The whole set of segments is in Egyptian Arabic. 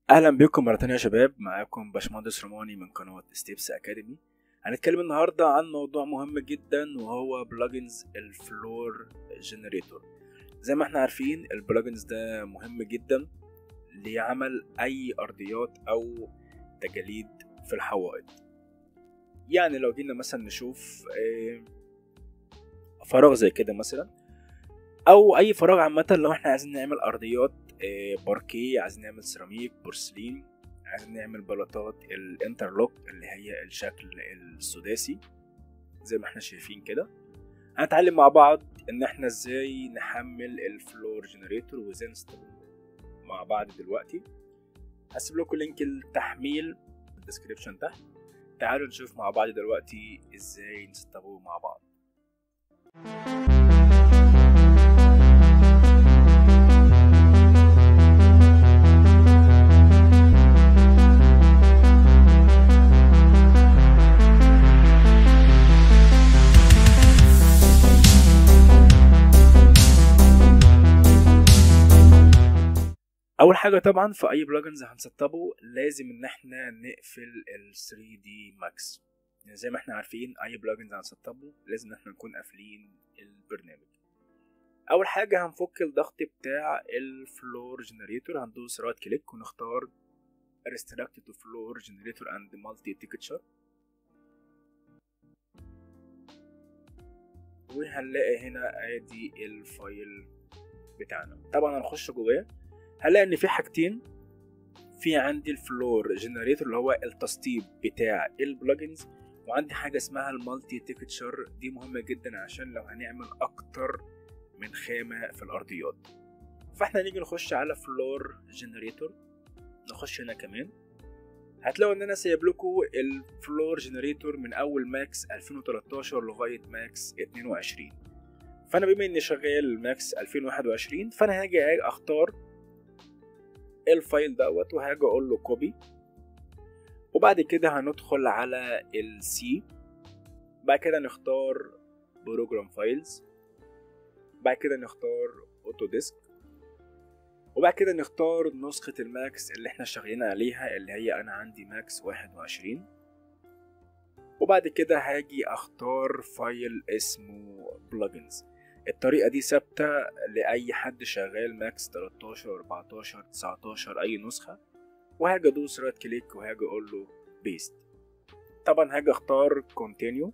اهلا بكم مره تانية يا شباب معاكم باشمهندس روماني من قناه ستيبس اكاديمي هنتكلم النهارده عن موضوع مهم جدا وهو بلجنز الفلور جنريتور زي ما احنا عارفين البلجنز ده مهم جدا لعمل اي ارضيات او تجاليد في الحوائط يعني لو جينا مثلا نشوف آه، فراغ زي كده مثلا او اي فراغ عامه لو احنا عايزين نعمل ارضيات آه، باركيه عايزين نعمل سيراميك بورسلين عايزين نعمل بلاطات الانترلوك اللي هي الشكل السداسي زي ما احنا شايفين كده هنتعلم مع بعض ان احنا ازاي نحمل الفلور جنريتور وازاي نستخدمه مع بعض دلوقتي هسيب لكم لينك التحميل في الديسكريبشن تحت تعالوا نشوف مع بعض دلوقتي ازاي نستخدمه مع بعض اول حاجه طبعا في اي بلجنز هنسطبه لازم ان احنا نقفل ال 3 دي ماكس يعني زي ما احنا عارفين اي بلجنز هنسطبه لازم ان احنا نكون قافلين البرنامج اول حاجه هنفك الضغط بتاع الفلور جنريتور هندوس رايت كليك ونختار restrict to floor generator and multi texture وهنلاقي هنا ادي الفايل بتاعنا طبعا هنخش جواه هلاقي ان في حاجتين في عندي الفلور جنريتور اللي هو التسطيب بتاع البلجنز وعندي حاجه اسمها المالتي تكتشر دي مهمه جدا عشان لو هنعمل اكتر من خامه في الارضيات فاحنا نيجي نخش على فلور جنريتور نخش هنا كمان هتلاقوا ان انا سايب لكم الفلور جنريتور من اول ماكس 2013 لغايه ماكس 22 فانا بما اني شغال ماكس 2021 فانا هاجي اختار الفايل دوت وهاجي اقول له كوبي وبعد كده هندخل على السي بعد كده نختار بروجرام فايلز بعد كده نختار اوتو ديسك وبعد كده نختار نسخة الماكس اللي احنا شغالين عليها اللي هي انا عندي ماكس واحد وعشرين وبعد كده هاجي اختار فايل اسمه بلجنز الطريقة دي ثابتة لأي حد شغال ماكس 13 14 19 أي نسخة وهاجي أدوس رايت كليك وهاجي أقول له بيست طبعا هاجي أختار كونتينيو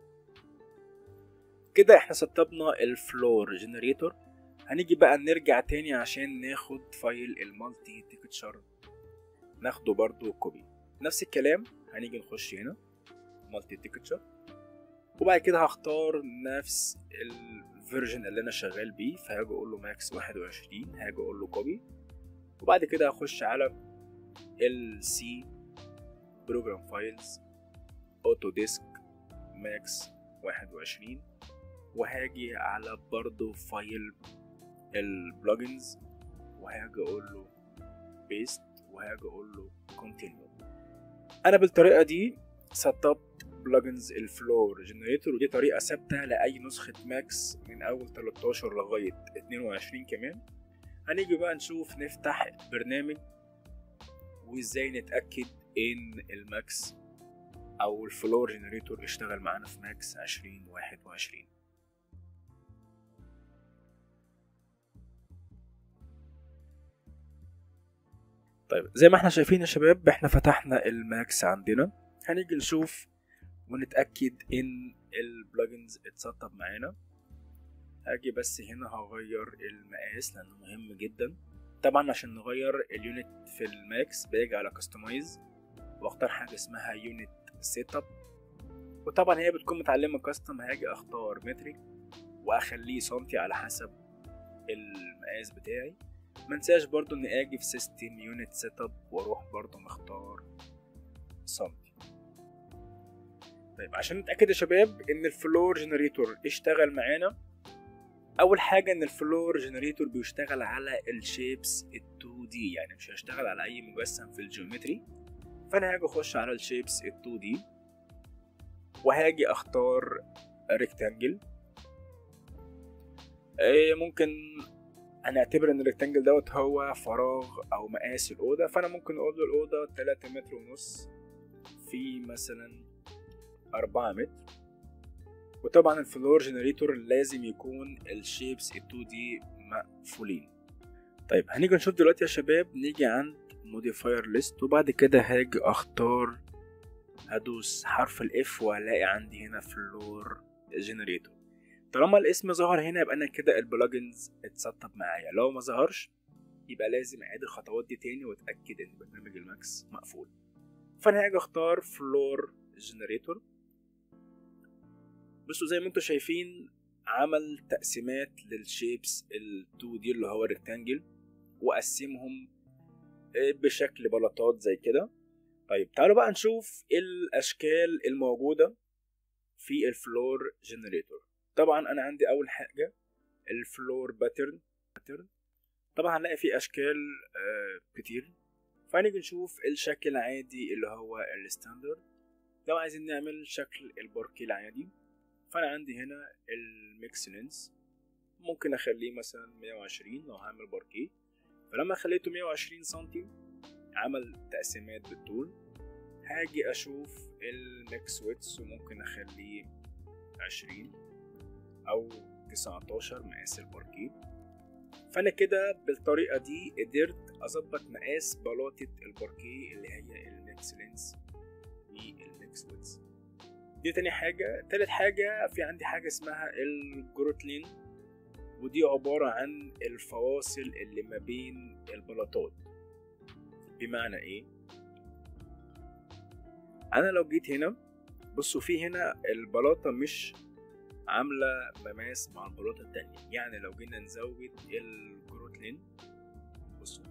كده احنا سطبنا الفلور جنريتور هنيجي بقى نرجع تاني عشان ناخد فايل المالتي تكتشر ناخده برضو كوبي نفس الكلام هنيجي نخش هنا مالتي تكتشر وبعد كده هختار نفس الفيرجن اللي انا شغال بيه فهاجي اقول له ماكس 21 هاجي اقول له كوبي وبعد كده هخش على السي بروجرام فايلز اوتو ديسك ماكس 21 وهاجي على برضو فايل البلجنز وهاجي اقول له بيست وهاجي اقول له كونتينيو انا بالطريقه دي سطبت بلجنز الفلور جنريتور ودي طريقه ثابته لاي نسخه ماكس من اول 13 لغايه 22 كمان هنيجي بقى نشوف نفتح برنامج وازاي نتاكد ان الماكس او الفلور جنريتور اشتغل معانا في ماكس 2021 طيب زي ما احنا شايفين يا شباب احنا فتحنا الماكس عندنا هنيجي نشوف ونتأكد إن البلجنز اتسطب معانا هاجي بس هنا هغير المقاس لأنه مهم جدا طبعا عشان نغير اليونت في الماكس باجي على كاستمايز واختار حاجة اسمها يونت سيت اب وطبعا هي بتكون متعلمة كاستم هاجي اختار مترك واخليه سنتي على حسب المقاس بتاعي منساش برضو اني اجي في سيستم يونت سيت اب واروح برضو مختار سنتي طيب عشان نتاكد يا شباب ان الفلور جنريتور اشتغل معانا اول حاجه ان الفلور جنريتور بيشتغل على الشيبس ال2 دي يعني مش هيشتغل على اي مجسم في الجيومتري فانا هاجي اخش على الشيبس ال2 دي وهاجي اختار ريكتانجل ممكن هنعتبر ان الريكتانجل دوت هو فراغ او مقاس الاوضه فانا ممكن اقول له الاوضه 3 متر ونص في مثلا 4 متر وطبعا الفلور جنريتور لازم يكون الشيبس ال 2 دي مقفولين طيب هنيجي نشوف دلوقتي يا شباب نيجي عند موديفاير ليست وبعد كده هاجي اختار هدوس حرف الاف وهلاقي عندي هنا فلور جنريتور طالما الاسم ظهر هنا يبقى انا كده البلجنز اتسطب معايا لو ما ظهرش يبقى لازم اعيد الخطوات دي تاني واتاكد ان برنامج الماكس مقفول فانا هاجي اختار فلور جنريتور بصوا زي ما انتم شايفين عمل تقسيمات للشيبس ال2 دي اللي هو ريكتانجل وقسمهم بشكل بلاطات زي كده طيب تعالوا بقى نشوف الاشكال الموجوده في الفلور جنريتور طبعا انا عندي اول حاجه الفلور باترن باترن طبعا هنلاقي فيه اشكال آه كتير فهنيجي نشوف الشكل العادي اللي هو الستاندرد لو عايزين نعمل شكل الباركيه العادي فانا عندي هنا الميكس لينس ممكن اخليه مثلا 120 لو هعمل باركيه فلما خليته 120 سنتي عمل تقسيمات بالطول هاجي اشوف الميكس ويتس وممكن اخليه 20 او 19 مقاس الباركيه فانا كده بالطريقه دي قدرت اظبط مقاس بلاطه الباركيه اللي هي الميكس لينس والميكس ويتس دي تاني حاجة تالت حاجة في عندي حاجة اسمها الجروتلين ودي عبارة عن الفواصل اللي ما بين البلاطات بمعنى ايه انا لو جيت هنا بصوا في هنا البلاطة مش عاملة مماس مع البلاطة التانية يعني لو جينا نزود الجروتلين بصوا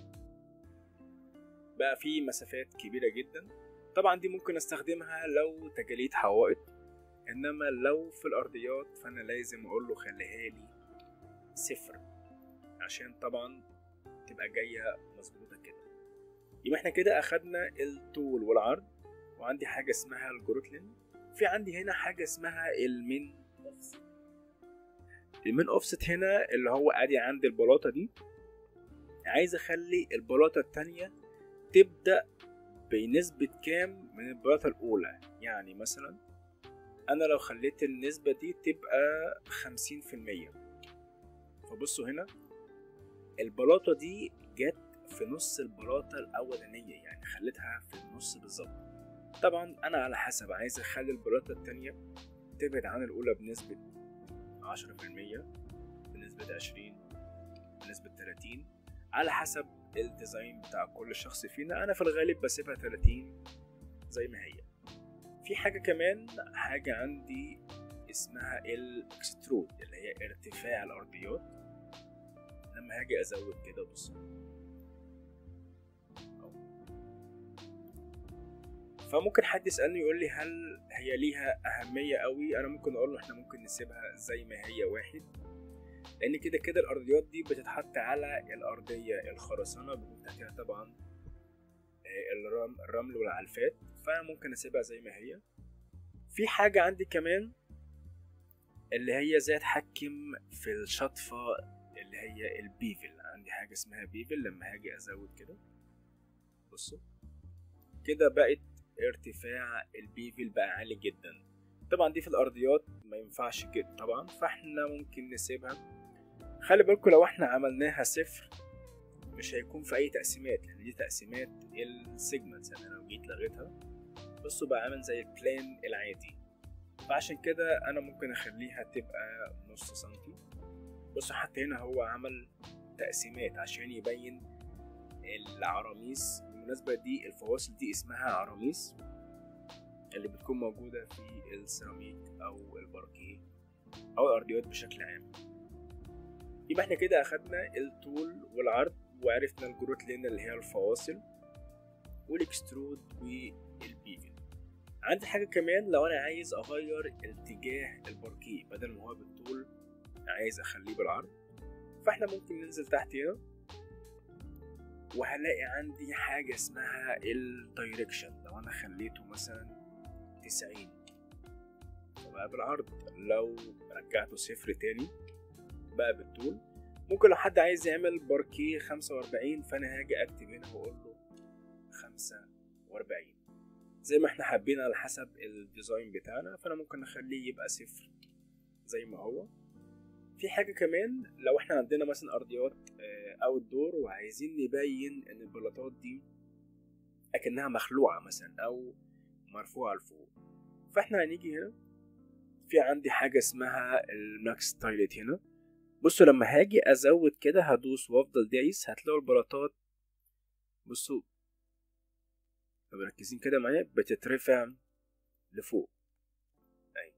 بقى في مسافات كبيرة جدا طبعا دي ممكن استخدمها لو تجاليد حوائط انما لو في الارضيات فانا لازم اقول له خليها لي صفر عشان طبعا تبقى جايه مظبوطه كده يبقى احنا كده اخدنا الطول والعرض وعندي حاجه اسمها الجروتلين في عندي هنا حاجه اسمها المين اوفست المين اوفست هنا اللي هو ادي عند البلاطه دي عايز اخلي البلاطه التانية تبدا بنسبة كام من البلاطة الأولى يعني مثلا أنا لو خليت النسبة دي تبقى خمسين في المية فبصوا هنا البلاطة دي جت في نص البلاطة الأولانية يعني خليتها في النص بالظبط طبعا أنا على حسب عايز أخلي البلاطة التانية تبعد عن الأولى بنسبة عشرة في المية بنسبة عشرين بنسبة تلاتين على حسب الديزاين بتاع كل شخص فينا انا في الغالب بسيبها 30 زي ما هي في حاجه كمان حاجه عندي اسمها الاكسترود اللي هي ارتفاع الارضيات لما هاجي ازود كده بص فممكن حد يسالني يقول لي هل هي ليها اهميه قوي انا ممكن اقول له احنا ممكن نسيبها زي ما هي واحد لان كده كده الارضيات دي بتتحط على الارضيه الخرسانه بيكون تحتها طبعا الرمل والعلفات فانا ممكن اسيبها زي ما هي في حاجه عندي كمان اللي هي ازاي اتحكم في الشطفه اللي هي البيفل عندي حاجه اسمها بيفل لما هاجي ازود كده بصوا كده بقت ارتفاع البيفل بقى عالي جدا طبعا دي في الارضيات ما ينفعش كده طبعا فاحنا ممكن نسيبها خلي بالكم لو احنا عملناها صفر مش هيكون في اي تقسيمات لان دي تقسيمات السيجمنتس يعني لو جيت لغيتها بصوا بقى عامل زي البلان العادي فعشان كده انا ممكن اخليها تبقى نص سنتي بصوا حتى هنا هو عمل تقسيمات عشان يبين العراميس بالمناسبة دي الفواصل دي اسمها عراميس اللي بتكون موجودة في السيراميك أو الباركيه أو الأرضيات بشكل عام يبقى احنا كده أخدنا الطول والعرض وعرفنا الجروت لين اللي هي الفواصل والاكسترود والبيفل عندي حاجة كمان لو أنا عايز أغير اتجاه الباركيه بدل ما هو بالطول عايز أخليه بالعرض فاحنا ممكن ننزل تحت هنا وهلاقي عندي حاجة اسمها الدايركشن لو أنا خليته مثلا تسعين فبقى بالعرض لو رجعته صفر تاني بقى بالطول ممكن لو حد عايز يعمل باركيه خمسة وأربعين فأنا هاجي أكتب هنا وأقول له خمسة وأربعين زي ما احنا حابين على حسب الديزاين بتاعنا فأنا ممكن أخليه يبقى صفر زي ما هو في حاجة كمان لو احنا عندنا مثلا أرضيات أوت دور وعايزين نبين إن البلاطات دي أكنها مخلوعة مثلا أو مرفوعة لفوق فاحنا هنيجي هنا في عندي حاجة اسمها الماكس تايلت هنا بصوا لما هاجي ازود كده هدوس وافضل دايس هتلاقوا البلاطات بصوا لو مركزين كده معايا بتترفع لفوق أي.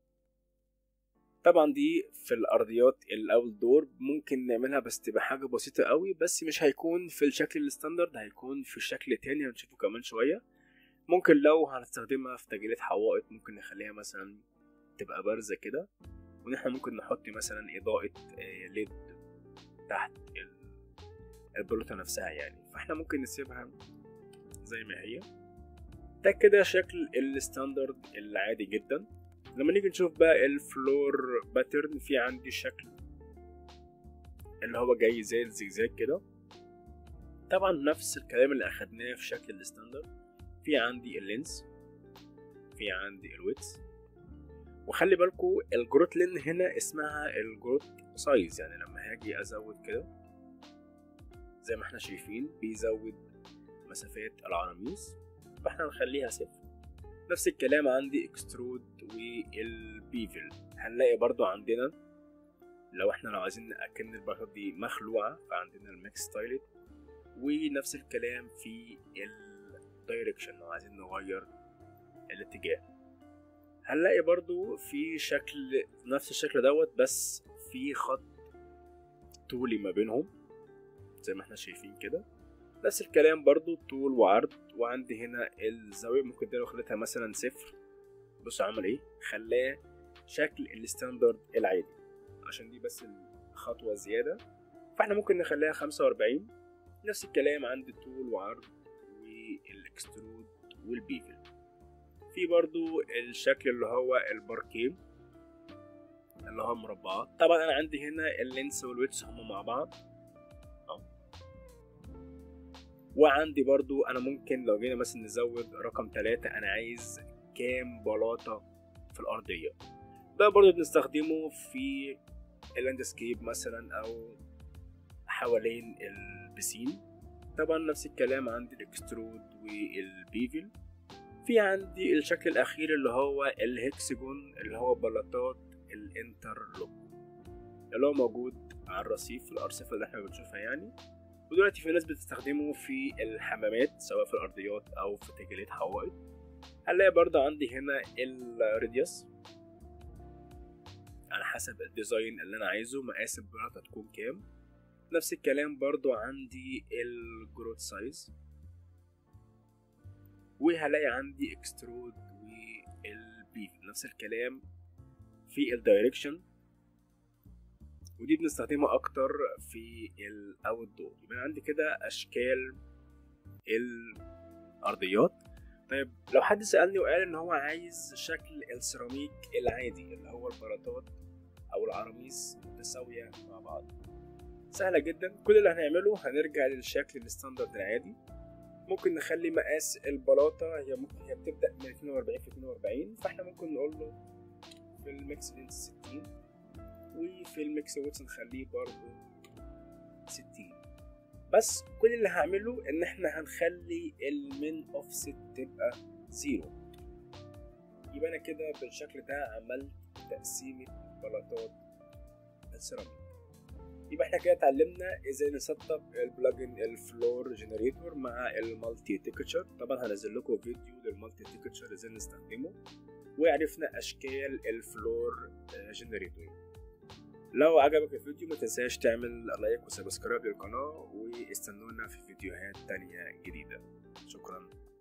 طبعا دي في الارضيات الاول دور ممكن نعملها بس تبقى حاجه بسيطه قوي بس مش هيكون في الشكل الستاندرد هيكون في شكل تاني هنشوفه كمان شويه ممكن لو هنستخدمها في تجريد حوائط ممكن نخليها مثلا تبقى بارزة كده وان احنا ممكن نحط مثلا اضاءة ليد تحت البلوطة نفسها يعني فاحنا ممكن نسيبها زي ما هي ده كده شكل الستاندرد العادي جدا لما نيجي نشوف بقى الفلور باترن في عندي شكل اللي هو جاي زي الزجزاج كده طبعا نفس الكلام اللي اخدناه في شكل الستاندرد في عندي اللينس في عندي الويتس وخلي بالكو الجروت لين هنا اسمها الجروت سايز يعني لما هاجي ازود كده زي ما احنا شايفين بيزود مسافات العراميس فاحنا هنخليها صفر نفس الكلام عندي اكسترود والبيفل هنلاقي برضو عندنا لو احنا لو عايزين نأكد البلاطات دي مخلوعة فعندنا الماكس ستايلت ونفس الكلام في الدايركشن لو عايزين نغير الاتجاه هنلاقي برضو في شكل نفس الشكل دوت بس في خط طولي ما بينهم زي ما احنا شايفين كده نفس الكلام برضو طول وعرض وعندي هنا الزاوية ممكن دي لو خليتها مثلا صفر بص عمل ايه خلاه شكل الستاندرد العادي عشان دي بس الخطوة زيادة فاحنا ممكن نخليها خمسة وأربعين نفس الكلام عندي طول وعرض والاكسترود والبيفل في برضو الشكل اللي هو الباركيه اللي هو مربعات طبعا انا عندي هنا اللينس والويتس هما مع بعض أو. وعندي برضو انا ممكن لو جينا مثلا نزود رقم ثلاثة انا عايز كام بلاطة في الارضية ده برضو بنستخدمه في اللاندسكيب مثلا او حوالين البسين طبعا نفس الكلام عندي الاكسترود والبيفل في عندي الشكل الاخير اللي هو الهكسجون اللي هو بلاطات الانترلوك اللي هو موجود على الرصيف في الارصفه اللي احنا بنشوفها يعني ودلوقتي في ناس بتستخدمه في الحمامات سواء في الارضيات او في تجليد حوائط هنلاقي برضه عندي هنا الراديوس على حسب الديزاين اللي انا عايزه مقاس البلاطه تكون كام نفس الكلام برضو عندي الجروت سايز وهلاقي عندي اكسترود والبيف نفس الكلام في الدايركشن ودي بنستخدمها اكتر في الاوت دور يبقى عندي كده اشكال الارضيات طيب لو حد سالني وقال ان هو عايز شكل السيراميك العادي اللي هو البلاطات او العراميس متساويه مع بعض سهله جدا كل اللي هنعمله هنرجع للشكل الستاندرد العادي ممكن نخلي مقاس البلاطه هي ممكن هي بتبدا من 42 في 42 فاحنا ممكن نقول له في الميكس لينس 60 وفي الميكس ويتس نخليه برضه 60 بس كل اللي هعمله ان احنا هنخلي المين اوفست تبقى زيرو يبقى انا كده بالشكل ده عملت تقسيمة بلاطات السيراميك يبقى احنا كده اتعلمنا ازاي نسطب البلجن الفلور جنريتور مع المالتي تيكتشر طبعا هنزل لكم فيديو للمالتي تيكتشر ازاي نستخدمه وعرفنا اشكال الفلور جنريتور لو عجبك الفيديو ما تنساش تعمل لايك وسبسكرايب للقناة واستنونا في فيديوهات تانية جديدة شكرا